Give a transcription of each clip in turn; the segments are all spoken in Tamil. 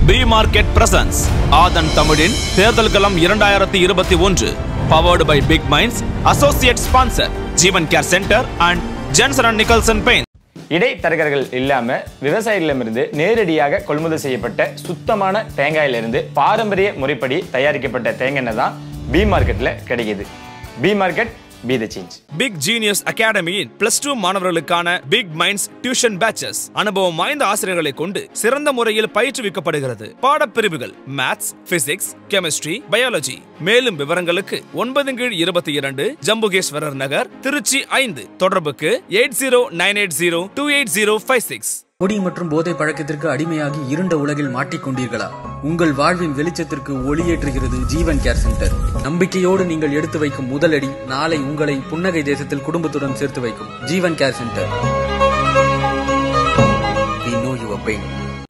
பி மார்க்கெட் பிரசன்ஸ் ஆதன் தமிழின் தேர்தல் களம் இரண்டாயிரத்தி இருபத்தி ஒன்று powered by big minds associate sponsor Jeevan care centre and Jensen and Nicholson pain இடைத்தரகர்கள் இல்லாம விவசாயிகளிடமிருந்து நேரடியாக கொள்முதல் செய்யப்பட்ட சுத்தமான தேங்காயிலிருந்து பாரம்பரிய முறைப்படி தயாரிக்கப்பட்ட தேங்காய் எண்ணெய் தான் பி மார்க்கெட்ல கிடைக்குது B market be the change big genius அகாடமியின் பிளஸ் டூ மாணவர்களுக்கான பிக் மைண்ட்ஸ் டியூஷன் பேச்சஸ் அனுபவம் வாய்ந்த ஆசிரியர்களை கொண்டு சிறந்த முறையில் பயிற்றுவிக்கப்படுகிறது பாடப்பிரிவுகள் மேத்ஸ் பிசிக்ஸ் கெமிஸ்ட்ரி பயாலஜி மேலும் விவரங்களுக்கு ஒன்பது கீழ் இருபத்தி இரண்டு ஜம்புகேஸ்வரர் நகர் திருச்சி ஐந்து தொடர்புக்கு eight zero nine eight zero two eight zero five six குடி மற்றும் போதை பழக்கத்திற்கு அடிமையாகி இருண்ட உலகில் மாட்டிக்கொண்டீர்களா உங்கள் வாழ்வின் வெளிச்சத்திற்கு ஒளியேற்றுகிறது ஜீவன் கேர் சென்டர் நம்பிக்கையோடு நீங்கள் எடுத்து வைக்கும் முதலடி நாளை உங்களை புன்னகை தேசத்தில் குடும்பத்துடன் சேர்த்து வைக்கும் Jeevan care centre We know your pain.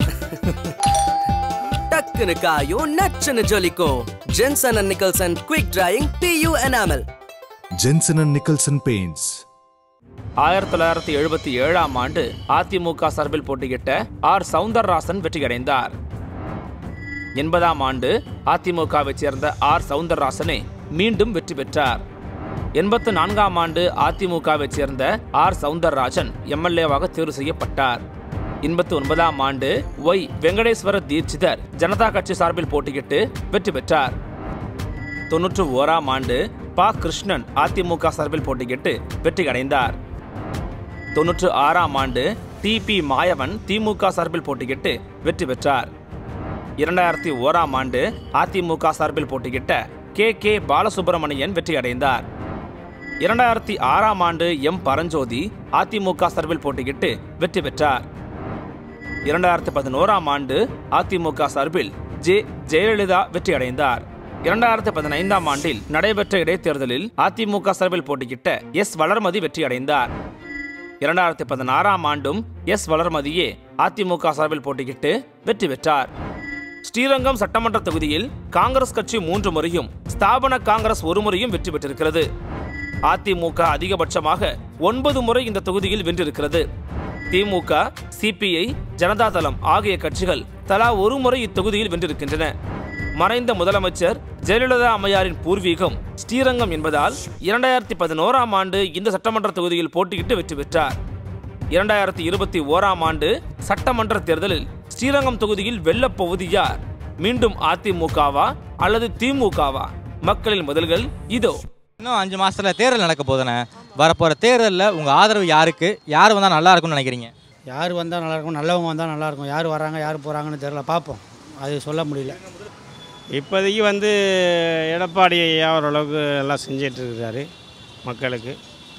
டக்குனு காயும் நச்சுன்னு ஜொலிக்கும் Jensen and Nicholson quick drying PU enamel Jensen and Nicholson Paints. ஆயிரத்தி தொள்ளாயிரத்தி எழுபத்தி ஏழாம் ஆண்டு அதிமுக சார்பில் போட்டியிட்ட ஆர் சவுந்தரராசன் வெற்றியடைந்தார் எண்பதாம் ஆண்டு அதிமுகவைச் சேர்ந்த ஆர் சவுந்தரராசனே மீண்டும் வெற்றி பெற்றார் எண்பத்து நான்காம் ஆண்டு அதிமுகவைச் சேர்ந்த ஆர் சவுந்தரராஜன் எம்எல்ஏவாக தேர்வு செய்யப்பட்டார் எண்பத்தி ஒன்பதாம் ஆண்டு ஒய் வெங்கடேஸ்வர தீட்சிதர் ஜனதா கட்சி சார்பில் போட்டியிட்டு வெற்றி பெற்றார் தொன்னூற்று ஓராம் ஆண்டு ப கிருஷ்ணன் அதிமுக சார்பில் போட்டியிட்டு வெற்றி அடைந்தார் தொன்னூற்று ஆறாம் ஆண்டு டி பி மாயவன் திமுக சார்பில் போட்டியிட்டு வெற்றி பெற்றார் இரண்டாயிரத்தி ஓராம் ஆண்டு அதிமுக சார்பில் போட்டியிட்ட கே கே பாலசுப்ரமணியன் வெற்றி அடைந்தார் இரண்டாயிரத்தி ஆறாம் ஆண்டு எம் பரஞ்சோதி அதிமுக சார்பில் போட்டியிட்டு வெற்றி பெற்றார் இரண்டாயிரத்தி பதினோராம் ஆண்டு அதிமுக சார்பில் ஜே ஜெயலலிதா வெற்றி அடைந்தார் இரண்டாயிரத்தி பதினைந்தாம் ஆண்டில் நடைபெற்ற இடைத்தேர்தலில் அதிமுக சார்பில் போட்டியிட்ட எஸ் வளர்மதி வெற்றி அடைந்தார் இரண்டாயிரத்தி பதினாறாம் ஆண்டும் எஸ் வளர்மதியே அதிமுக சார்பில் போட்டியிட்டு வெற்றி பெற்றார் ஸ்ரீரங்கம் சட்டமன்ற தொகுதியில் காங்கிரஸ் கட்சி மூன்று முறையும் ஸ்தாபன காங்கிரஸ் ஒரு முறையும் வெற்றி பெற்றிருக்கிறது அதிமுக அதிகபட்சமாக ஒன்பது முறை இந்த தொகுதியில் வென்றிருக்கிறது திமுக சிபிஐ ஜனதாதளம் ஆகிய கட்சிகள் தலா ஒரு முறை இத்தொகுதியில் வென்றிருக்கின்றன மறைந்த முதலமைச்சர் ஜெயலலிதா அம்மையாரின் பூர்வீகம் ஸ்ரீரங்கம் என்பதால் இரண்டாயிரத்தி பதினோராம் ஆண்டு இந்த சட்டமன்ற தொகுதியில் போட்டியிட்டு வெற்றி பெற்றார் இரண்டாயிரத்தி இருபத்தி ஓராம் ஆண்டு சட்டமன்ற தேர்தலில் ஸ்ரீரங்கம் தொகுதியில் வெல்லப் போவது யார் மீண்டும் அதிமுகவா அல்லது திமுகவா மக்களின் முதல்கள் இதோ இன்னும் அஞ்சு மாசத்துல தேர்தல் நடக்க போதுண்ணே வரப்போகிற தேர்தலில் உங்கள் ஆதரவு யாருக்கு யார் வந்தால் நல்லா இருக்கும்னு நினைக்கிறீங்க யார் வந்தால் நல்லாயிருக்கும் நல்லவங்க வந்தால் நல்லாயிருக்கும் யார் வராங்க யார் போகிறாங்கன்னு தெரில பார்ப்போம் அது சொல்ல முடியல இப்போதைக்கு வந்து எடப்பாடி ஐயா ஓரளவுக்கு எல்லாம் செஞ்சிட்டு இருக்கிறாரு மக்களுக்கு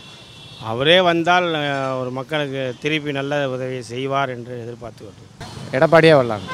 அவரே வந்தால் அஹ், ஒரு மக்களுக்கு திருப்பி நல்ல உதவி செய்வார் என்று எதிர்பார்த்து வருகிறோம் எடப்பாடியே வரலாம்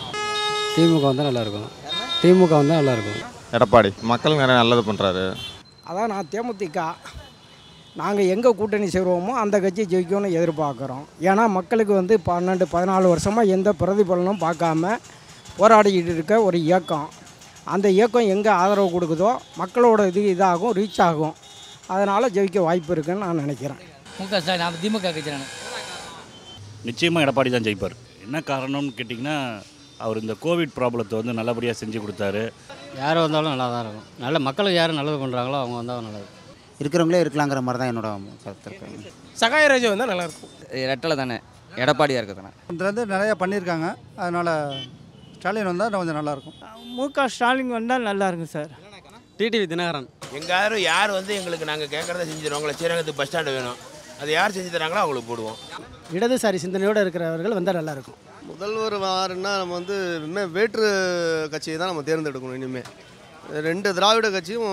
திமுக வந்தால் நல்லாயிருக்கும் திமுக வந்தால் நல்லாயிருக்கும் எடப்பாடி மக்களுக்கு நிறைய நல்லது பண்ணுறாரு அதான் நான் தேமுதிக நாங்கள் எங்கே கூட்டணி சேருவோமோ அந்த கட்சி ஜெயிக்கும்னு எதிர்பார்க்குறோம் ஏன்னா மக்களுக்கு வந்து பன்னெண்டு பதினாலு வருஷமாக எந்த பிரதிபலனும் பார்க்காம போராடிக்கிட்டு இருக்க ஒரு இயக்கம் அந்த இயக்கம் எங்கே ஆதரவு கொடுக்குதோ மக்களோட இது இதாகும் ரீச் ஆகும் அதனால் ஜெயிக்க வாய்ப்பு இருக்குன்னு நான் நினைக்கிறேன் முக ஸ்டாலின் நான் திமுக கட்சி நான் நிச்சயமாக எடப்பாடி தான் ஜெயிப்பார் என்ன காரணம்னு கேட்டிங்கன்னா அவர் இந்த கோவிட் ப்ராப்ளத்தை வந்து நல்லபடியாக செஞ்சு கொடுத்தாரு யார் வந்தாலும் நல்லா தான் இருக்கும் நல்ல மக்களுக்கு யார் நல்லது பண்ணுறாங்களோ அவங்க வந்தால் நல்லது இருக்கிறவங்களே இருக்கலாங்கிற மாதிரி தான் என்னோட கருத்து இருக்கு சகாயராஜா வந்தால் நல்லாயிருக்கும் ரெட்டலை தானே எடப்பாடியாக இருக்கிறதானே இது வந்து நிறையா பண்ணியிருக்காங்க அதனால் ஸ்டாலின் வந்தால் கொஞ்சம் நல்லாயிருக்கும் மு க ஸ்டாலின் வந்தால் நல்லா இருக்கும் சார் டிடிவி தினகரன் எங்காரும் யார் வந்து எங்களுக்கு நாங்கள் கேட்குறத செஞ்சிடும் உங்களை ஸ்ரீரங்கத்துக்கு பஸ் ஸ்டாண்டு வேணும் அது யார் செஞ்சு தராங்களோ அவங்களுக்கு போடுவோம் இடதுசாரி சிந்தனையோடு இருக்கிறவர்கள் வந்தால் நல்லாயிருக்கும் முதல்வர் வாருன்னா நம்ம வந்து இனிமேல் வேற்று கட்சியை தான் நம்ம தேர்ந்தெடுக்கணும் இனிமேல் ரெண்டு திராவிட கட்சியும்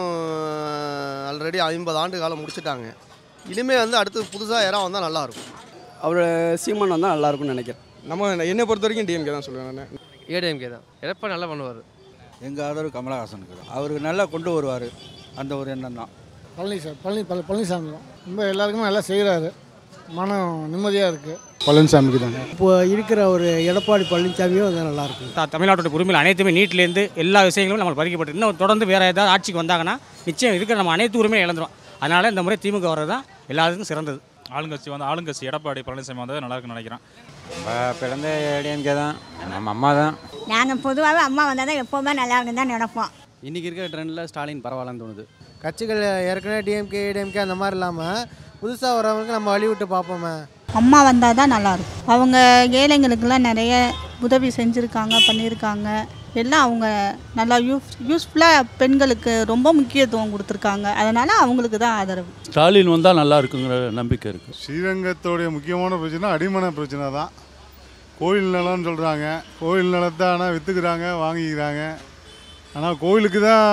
ஆல்ரெடி ஐம்பது ஆண்டு காலம் முடிச்சிட்டாங்க இனிமேல் வந்து அடுத்து புதுசாக யாராவது வந்தால் நல்லாயிருக்கும் அவர் சீமான் வந்தால் நல்லாயிருக்கும்னு நினைக்கிறேன் நம்ம என்னை பொறுத்த வரைக்கும் டிஎம்கே தான் சொல்லுவேன் நான் ஏடிஎம்கே தான் எடப்பாடி நல்லா பண்ணுவார் எங்கள் ஆதரவு கமலஹாசனுக்கு தான் அவருக்கு நல்லா கொண்டு வருவார் அந்த ஒரு எண்ணம் தான் பழனி சார் பழனி பழ- பழனிசாமி தான் ரொம்ப எல்லாருக்குமே நல்லா செய்கிறாரு மனம் நிம்மதியாக இருக்குது பழனிசாமிக்கு தாங்க இப்போ இருக்கிற ஒரு எடப்பாடி பழனிசாமியும் வந்து நல்லாயிருக்கும் தமிழ்நாட்டோட உரிமையில் அனைத்துமே நீட்லேருந்து எல்லா விஷயங்களும் நம்மளுக்கு பறிக்கப்பட்டு இன்னும் தொடர்ந்து வேறு ஏதாவது ஆட்சிக்கு வந்தாங்கன்னா நிச்சயம் இருக்கிற நம்ம அனைத்து உரிமையும் இழந்துரும் அதனால் இந்த முறை திமுக வர்றது தான் எல்லாத்துக்கும் சிறந்தது ஆளுங்கட்சி வந்து ஆளுங்கட்சி எடப்பாடி பழனிசாமி வந்தது நல்லா இருக்குன்னு நினைக்கிறேன் பிறந்த ஏடிஎம்கே தான் நம்ம அம்மா தான் நாங்கள் பொதுவாகவே அம்மா வந்தால் தான் எப்போவுமே நல்லா இருக்குன்னு தான் நினைப்போம் இன்னைக்கு இருக்கிற ட்ரெண்டில் ஸ்டாலின் பரவாயில்லன்னு தோணுது கட்சிகள் ஏற்கனவே டிஎம்கே ஏடிஎம்கே அந்த மாதிரி இல்லாமல் புதுசாக வரவங்களுக்கு நம்ம வழி விட்டு பார்ப்போமே அம்மா வந்தால் தான் நல்லாயிருக்கும் அவங்க ஏழைங்களுக்கெல்லாம் நிறைய உதவி செஞ்சுருக்காங்க பண்ணியிருக்காங்க எல்லாம் அவங்க நல்லா யூஸ் யூஸ்ஃபுல்லாக பெண்களுக்கு ரொம்ப முக்கியத்துவம் கொடுத்துருக்காங்க அதனால் அவங்களுக்கு தான் ஆதரவு ஸ்டாலின் வந்தால் நல்லா இருக்குங்கிற நம்பிக்கை இருக்குது ஸ்ரீரங்கத்தோடைய முக்கியமான பிரச்சனை அடிமனை பிரச்சனை தான் கோயில் நிலம்னு சொல்கிறாங்க கோயில் நிலத்தை ஆனால் விற்றுக்கிறாங்க வாங்கிக்கிறாங்க ஆனால் கோயிலுக்கு தான்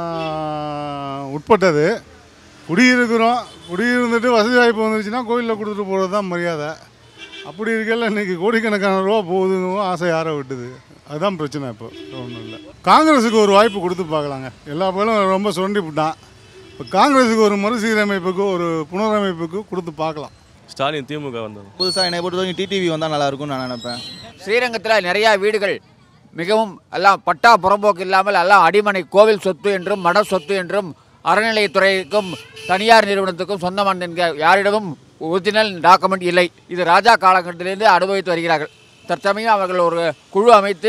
உட்பட்டது குடியிருக்கிறோம் குடியிருந்துட்டு வசதி வாய்ப்பு வந்துருச்சுன்னா கோயிலில் கொடுத்துட்டு போகிறது தான் மரியாதை அப்படி இருக்கல இன்றைக்கி கோடிக்கணக்கான ரூபா போகுதுன்னு ஆசை யாரை விட்டுது அதுதான் பிரச்சனை இப்போ ஒன்றும் இல்லை காங்கிரஸுக்கு ஒரு வாய்ப்பு கொடுத்து பார்க்கலாங்க எல்லா பேரும் ரொம்ப சுரண்டி விட்டான் இப்போ காங்கிரஸுக்கு ஒரு மறுசீரமைப்புக்கு ஒரு புனரமைப்புக்கு கொடுத்து பார்க்கலாம் ஸ்டாலின் திமுக வந்தது புதுசாக என்னை பொறுத்த வரைக்கும் டிடிவி வந்தால் நல்லா இருக்கும்னு நான் நினைப்பேன் ஸ்ரீரங்கத்தில் நிறையா வீடுகள் மிகவும் எல்லாம் பட்டா புறம்போக்கு இல்லாமல் எல்லாம் அடிமனை கோவில் சொத்து என்றும் மட சொத்து என்றும் அறநிலையத்துறைக்கும் தனியார் நிறுவனத்துக்கும் சொந்தமான என்க யாரிடமும் ஒரிஜினல் டாக்குமெண்ட் இல்லை இது ராஜா காலகட்டத்திலிருந்து அனுபவித்து வருகிறார்கள் தற்சமயம் அவர்கள் ஒரு குழு அமைத்து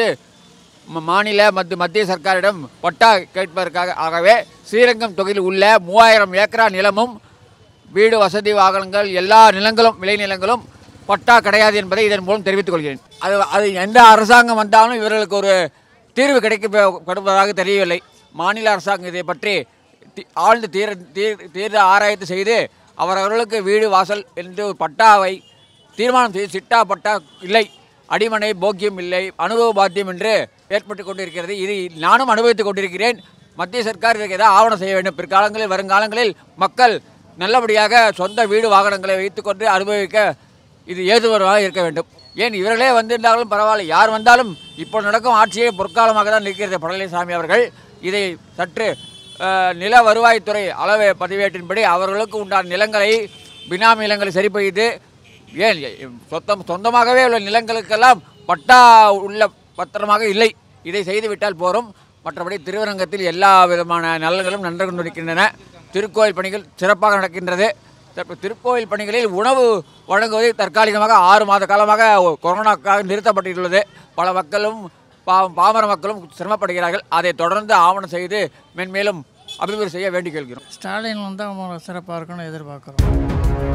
ம- மாநில மத்திய மத்திய சர்க்காரிடம் பட்டா கேட்பதற்காக ஆகவே ஸ்ரீரங்கம் தொகுதியில் உள்ள மூவாயிரம் ஏக்கரா நிலமும் வீடு வசதி வாகனங்கள் எல்லா நிலங்களும் விளைநிலங்களும் பட்டா கிடையாது என்பதை இதன் மூலம் தெரிவித்துக் கொள்கிறேன் அது அது எந்த அரசாங்கம் வந்தாலும் இவர்களுக்கு ஒரு தீர்வு கிடைக்கப்படுவதாக தெரியவில்லை மாநில அரசாங்கம் இதை பற்றி தி- ஆழ்ந்து தீர தீர் தீர்வு ஆராய்ச்சி செய்து அவரவர்களுக்கு வீடு வாசல் என்று ஒரு பட்டாவை தீர்மானம் செய்து சிட்டா பட்டா இல்லை அடிமனை போக்கியம் இல்லை அனுபவ பாத்தியம் என்று ஏற்பட்டு கொண்டிருக்கிறது இது நானும் அனுபவித்துக் கொண்டிருக்கிறேன் மத்திய சர்க்கார் இதற்கு ஏதாவது ஆவணம் செய்ய வேண்டும் பிற்காலங்களில் வருங்காலங்களில் மக்கள் நல்லபடியாக சொந்த வீடு வாகனங்களை வைத்துக்கொண்டு அனுபவிக்க இது ஏதுவரமாக இருக்க வேண்டும் ஏன் இவர்களே வந்திருந்தாலும் பரவாயில்லை யார் வந்தாலும் இப்போ நடக்கும் ஆட்சியே பொற்காலமாக தான் இருக்கிறது பழனிசாமி அவர்கள் இதை சற்று அஹ், நில வருவாய்த்துறை அளவு பதிவேட்டின்படி அவர்களுக்கு உண்டான நிலங்களை பினாமி நிலங்களை சரி செய்து ஏன் சொந்தம் சொந்தமாகவே உள்ள நிலங்களுக்கெல்லாம் பட்டா உள்ள பத்திரமாக இல்லை இதை செய்துவிட்டால் போரும் மற்றபடி திருவரங்கத்தில் எல்லா விதமான நலன்களும் நன்றாக கொண்டிருக்கின்றன திருக்கோயில் பணிகள் சிறப்பாக நடக்கின்றது தற்ப- திருக்கோயில் பணிகளில் உணவு வழங்குவது தற்காலிகமாக ஆறு மாத காலமாக கொரோனாக்காக நிறுத்தப்பட்டுள்ளது பல மக்களும் பாவம் பாமர மக்களும் சிரமப்படுகிறார்கள் அதை தொடர்ந்து ஆவணம் செய்து மென்மேலும் அபிவிருத்தி செய்ய வேண்டிக் கொள்கிறோம் ஸ்டாலின் வந்து அவங்க சிறப்பாக இருக்கும்னு எதிர்பார்க்குறோம்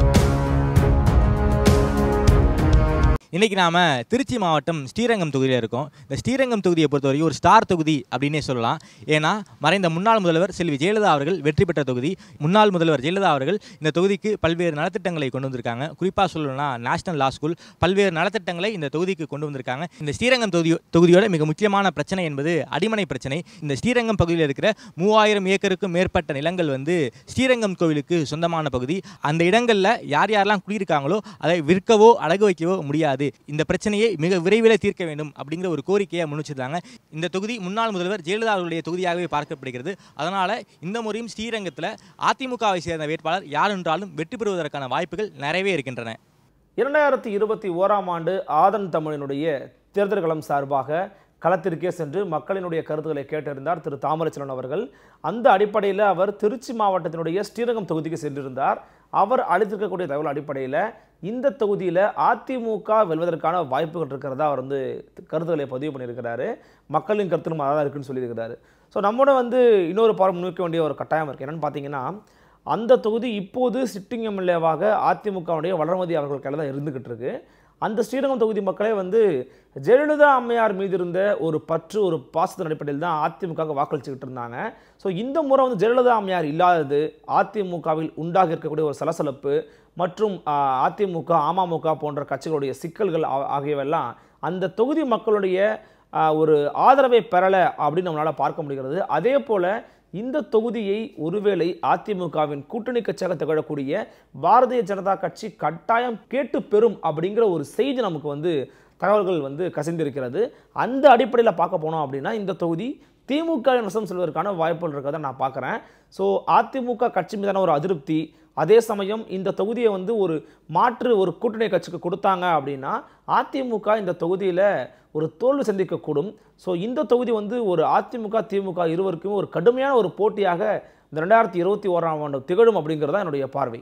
இன்னைக்கு நாம திருச்சி மாவட்டம் ஸ்ரீரங்கம் தொகுதியில் இருக்கோம் இந்த ஸ்ரீரங்கம் தொகுதியை பொறுத்தவரைக்கும் ஒரு ஸ்டார் தொகுதி அப்படின்னே சொல்லலாம் ஏன்னா மறைந்த முன்னாள் முதல்வர் செல்வி ஜெயலலிதா அவர்கள் வெற்றி பெற்ற தொகுதி முன்னாள் முதல்வர் ஜெயலலிதா அவர்கள் இந்த தொகுதிக்கு பல்வேறு நலத்திட்டங்களை கொண்டு வந்திருக்காங்க குறிப்பாக சொல்லணும்னா நேஷனல் லா ஸ்கூல் பல்வேறு நலத்திட்டங்களை இந்த தொகுதிக்கு கொண்டு வந்திருக்காங்க இந்த ஸ்ரீரங்கம் தொகுதி தொகுதியோட மிக முக்கியமான பிரச்சனை என்பது அடிமனை பிரச்சனை இந்த ஸ்ரீரங்கம் பகுதியில் இருக்கிற மூவாயிரம் ஏக்கருக்கும் மேற்பட்ட நிலங்கள் வந்து ஸ்ரீரங்கம் கோவிலுக்கு சொந்தமான பகுதி அந்த இடங்களில் யார் யாரெல்லாம் குடியிருக்காங்களோ அதை விற்கவோ அடகு வைக்கவோ முடியாது இந்த பிரச்சனையை மிக விரைவில் தீர்க்க வேண்டும் அப்படிங்கிற ஒரு கோரிக்கையை முன்வச்சிருந்தாங்க இந்த தொகுதி முன்னாள் முதல்வர் ஜெயலலிதா அவர்களுடைய தொகுதியாகவே பார்க்கப்படுகிறது அதனால் இந்த முறையும் ஸ்ரீரங்கத்தில் அதிமுகவை சேர்ந்த வேட்பாளர் யார் என்றாலும் வெற்றி பெறுவதற்கான வாய்ப்புகள் நிறையவே இருக்கின்றன இரண்டாயிரத்தி இருபத்தி ஓராம் ஆண்டு ஆதன் தமிழினுடைய தேர்தல் களம் சார்பாக களத்திற்கே சென்று மக்களினுடைய கருத்துக்களை கேட்டிருந்தார் திரு தாமரச்சலன் அவர்கள் அந்த அடிப்படையில் அவர் திருச்சி மாவட்டத்தினுடைய ஸ்ரீரங்கம் தொகுதிக்கு சென்றிருந்தார் அவர் அளித்திருக்கக்கூடிய தகவல் அடிப்படையில் இந்த தொகுதியில் அதிமுக வெல்வதற்கான வாய்ப்புகள் இருக்கிறதா அவர் வந்து கருத்துக்களை பதிவு பண்ணியிருக்கிறாரு மக்களின் கருத்தும் அதான் இருக்குன்னு சொல்லியிருக்கிறாரு ஸோ நம்மோட வந்து இன்னொரு பாடம் முன்வைக்க வேண்டிய ஒரு கட்டாயம் இருக்குது என்னென்னு பார்த்தீங்கன்னா அந்த தொகுதி இப்போது சிட்டிங் எம்எல்ஏவாக அதிமுகவுடைய வளர்மதி அவர்கள் கையில் தான் இருந்துகிட்டு இருக்கு அந்த ஸ்ரீரங்கம் தொகுதி மக்களே வந்து ஜெயலலிதா அம்மையார் மீது இருந்த ஒரு பற்று ஒரு பாசத்தின் அடிப்படையில் தான் அதிமுக வாக்களிச்சுக்கிட்டு இருந்தாங்க ஸோ இந்த முறை வந்து ஜெயலலிதா அம்மையார் இல்லாதது அதிமுகவில் உண்டாகி இருக்கக்கூடிய ஒரு சலசலப்பு மற்றும் ஆ, அதிமுக அமமுக போன்ற கட்சிகளுடைய சிக்கல்கள் ஆ- ஆகியவெல்லாம் அந்த தொகுதி மக்களுடைய ஆ, ஒரு ஆதரவை பெறலை அப்படின்னு நம்மளால் பார்க்க முடிகிறது அதே போல் இந்த தொகுதியை ஒருவேளை அதிமுகவின் கூட்டணி கட்சியாக திகழக்கூடிய பாரதிய ஜனதா கட்சி கட்டாயம் கேட்டு பெறும் அப்படிங்கிற ஒரு செய்தி நமக்கு வந்து தகவல்கள் வந்து கசிந்திருக்கிறது அந்த அடிப்படையில் பார்க்க போனோம் அப்படின்னா இந்த தொகுதி திமுக வசம் செல்வதற்கான வாய்ப்புகள் இருக்கிறத நான் பார்க்குறேன் ஸோ அதிமுக கட்சி மீதான ஒரு அதிருப்தி அதே சமயம் இந்த தொகுதியை வந்து ஒரு மாற்று ஒரு கூட்டணி கட்சிக்கு கொடுத்தாங்க அப்படின்னா அதிமுக இந்த தொகுதியில் ஒரு தோல்வி சந்திக்கக்கூடும் ஸோ இந்த தொகுதி வந்து ஒரு அதிமுக திமுக இருவருக்குமே ஒரு கடுமையான ஒரு போட்டியாக இந்த ரெண்டாயிரத்தி இருபத்தி ஓராம் ஆண்டு திகழும் அப்படிங்கிறது தான் என்னுடைய பார்வை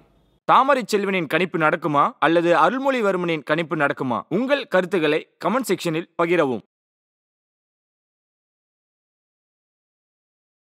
தாமரை செல்வனின் கணிப்பு நடக்குமா அல்லது அருள்மொழிவர்மனின் கணிப்பு நடக்குமா உங்கள் கருத்துக்களை கமெண்ட் செக்ஷனில் பகிரவும்